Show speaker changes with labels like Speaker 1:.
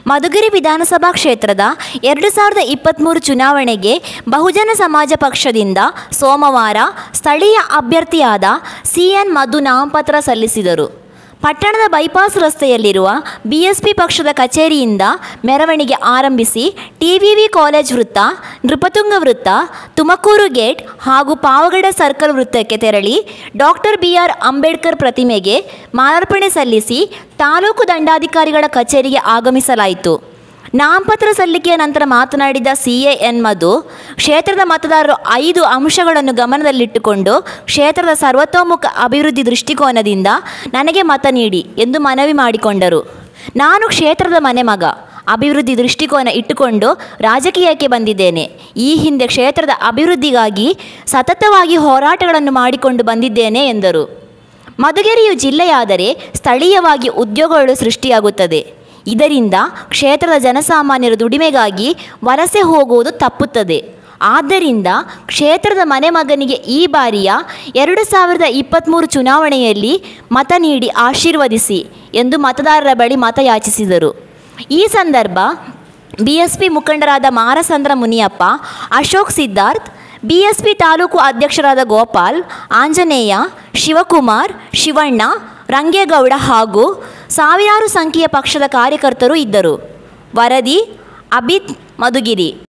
Speaker 1: ಮಧುಗಿರಿ ವಿಧಾನಸಭಾ ಕ್ಷೇತ್ರದ ಎರಡು ಸಾವಿರದ ಇಪ್ಪತ್ತ್ಮೂರು ಚುನಾವಣೆಗೆ ಬಹುಜನ ಸಮಾಜ ಪಕ್ಷದಿಂದ ಸೋಮವಾರ ಸ್ಥಳೀಯ ಅಭ್ಯರ್ಥಿಯಾದ ಸಿ ಎನ್ ಮಧು ನಾಮಪತ್ರ ಸಲ್ಲಿಸಿದರು ಪಟ್ಟಣದ ಬೈಪಾಸ್ ರಸ್ತೆಯಲ್ಲಿರುವ ಬಿಎಸ್ಪಿ ಪಕ್ಷದ ಕಚೇರಿಯಿಂದ ಮೆರವಣಿಗೆ ಆರಂಭಿಸಿ ಟಿವಿವಿ ಕಾಲೇಜ್ ವೃತ್ತ ನೃಪತುಂಗ ವೃತ್ತ ತುಮಕೂರು ಗೇಟ್ ಹಾಗೂ ಪಾವಗಡ ಸರ್ಕಲ್ ವೃತ್ತಕ್ಕೆ ತೆರಳಿ ಡಾಕ್ಟರ್ ಬಿ ಆರ್ ಅಂಬೇಡ್ಕರ್ ಪ್ರತಿಮೆಗೆ ಮಾಲಾರ್ಪಣೆ ಸಲ್ಲಿಸಿ ತಾಲೂಕು ದಂಡಾಧಿಕಾರಿಗಳ ಕಚೇರಿಗೆ ಆಗಮಿಸಲಾಯಿತು ನಾಮಪತ್ರ ಸಲ್ಲಿಕೆಯ ನಂತರ ಮಾತನಾಡಿದ ಸಿ ಎ ಎನ್ ಮಧು ಕ್ಷೇತ್ರದ ಮತದಾರರು ಐದು ಅಂಶಗಳನ್ನು ಗಮನದಲ್ಲಿಟ್ಟುಕೊಂಡು ಕ್ಷೇತ್ರದ ಸರ್ವತೋಮುಖ ಅಭಿವೃದ್ಧಿ ದೃಷ್ಟಿಕೋನದಿಂದ ನನಗೆ ಮತ ನೀಡಿ ಎಂದು ಮನವಿ ಮಾಡಿಕೊಂಡರು ನಾನು ಕ್ಷೇತ್ರದ ಮನೆ ಮಗ ಅಭಿವೃದ್ಧಿ ದೃಷ್ಟಿಕೋನ ಇಟ್ಟುಕೊಂಡು ರಾಜಕೀಯಕ್ಕೆ ಬಂದಿದ್ದೇನೆ ಈ ಹಿಂದೆ ಕ್ಷೇತ್ರದ ಅಭಿವೃದ್ಧಿಗಾಗಿ ಸತತವಾಗಿ ಹೋರಾಟಗಳನ್ನು ಮಾಡಿಕೊಂಡು ಬಂದಿದ್ದೇನೆ ಎಂದರು ಮಧುಗಿರಿಯು ಜಿಲ್ಲೆಯಾದರೆ ಸ್ಥಳೀಯವಾಗಿ ಉದ್ಯೋಗಗಳು ಸೃಷ್ಟಿಯಾಗುತ್ತದೆ ಇದರಿಂದ ಕ್ಷೇತ್ರದ ಜನಸಾಮಾನ್ಯರ ದುಡಿಮೆಗಾಗಿ ವಲಸೆ ಹೋಗುವುದು ತಪ್ಪುತ್ತದೆ ಆದ್ದರಿಂದ ಕ್ಷೇತ್ರದ ಮನೆ ಮಗನಿಗೆ ಈ ಬಾರಿಯ ಎರಡು ಸಾವಿರದ ಇಪ್ಪತ್ತ್ಮೂರು ಚುನಾವಣೆಯಲ್ಲಿ ಮತ ನೀಡಿ ಆಶೀರ್ವದಿಸಿ ಎಂದು ಮತದಾರರ ಬಳಿ ಮತ ಯಾಚಿಸಿದರು ಈ ಸಂದರ್ಭ ಬಿಎಸ್ಪಿ ಮುಖಂಡರಾದ ಮಾರಸಂದ್ರ ಮುನಿಯಪ್ಪ ಅಶೋಕ್ ಸಿದ್ಧಾರ್ಥ್ ಬಿಎಸ್ಪಿ ತಾಲೂಕು ಅಧ್ಯಕ್ಷರಾದ ಗೋಪಾಲ್ ಆಂಜನೇಯ ಶಿವಕುಮಾರ್ ಶಿವಣ್ಣ ರಂಗೇಗೌಡ ಹಾಗೂ ಸಾವಿರಾರು ಸಂಖ್ಯೆಯ ಪಕ್ಷದ ಕಾರ್ಯಕರ್ತರು ಇದ್ದರು ವರದಿ ಅಭಿತ್ ಮಧುಗಿರಿ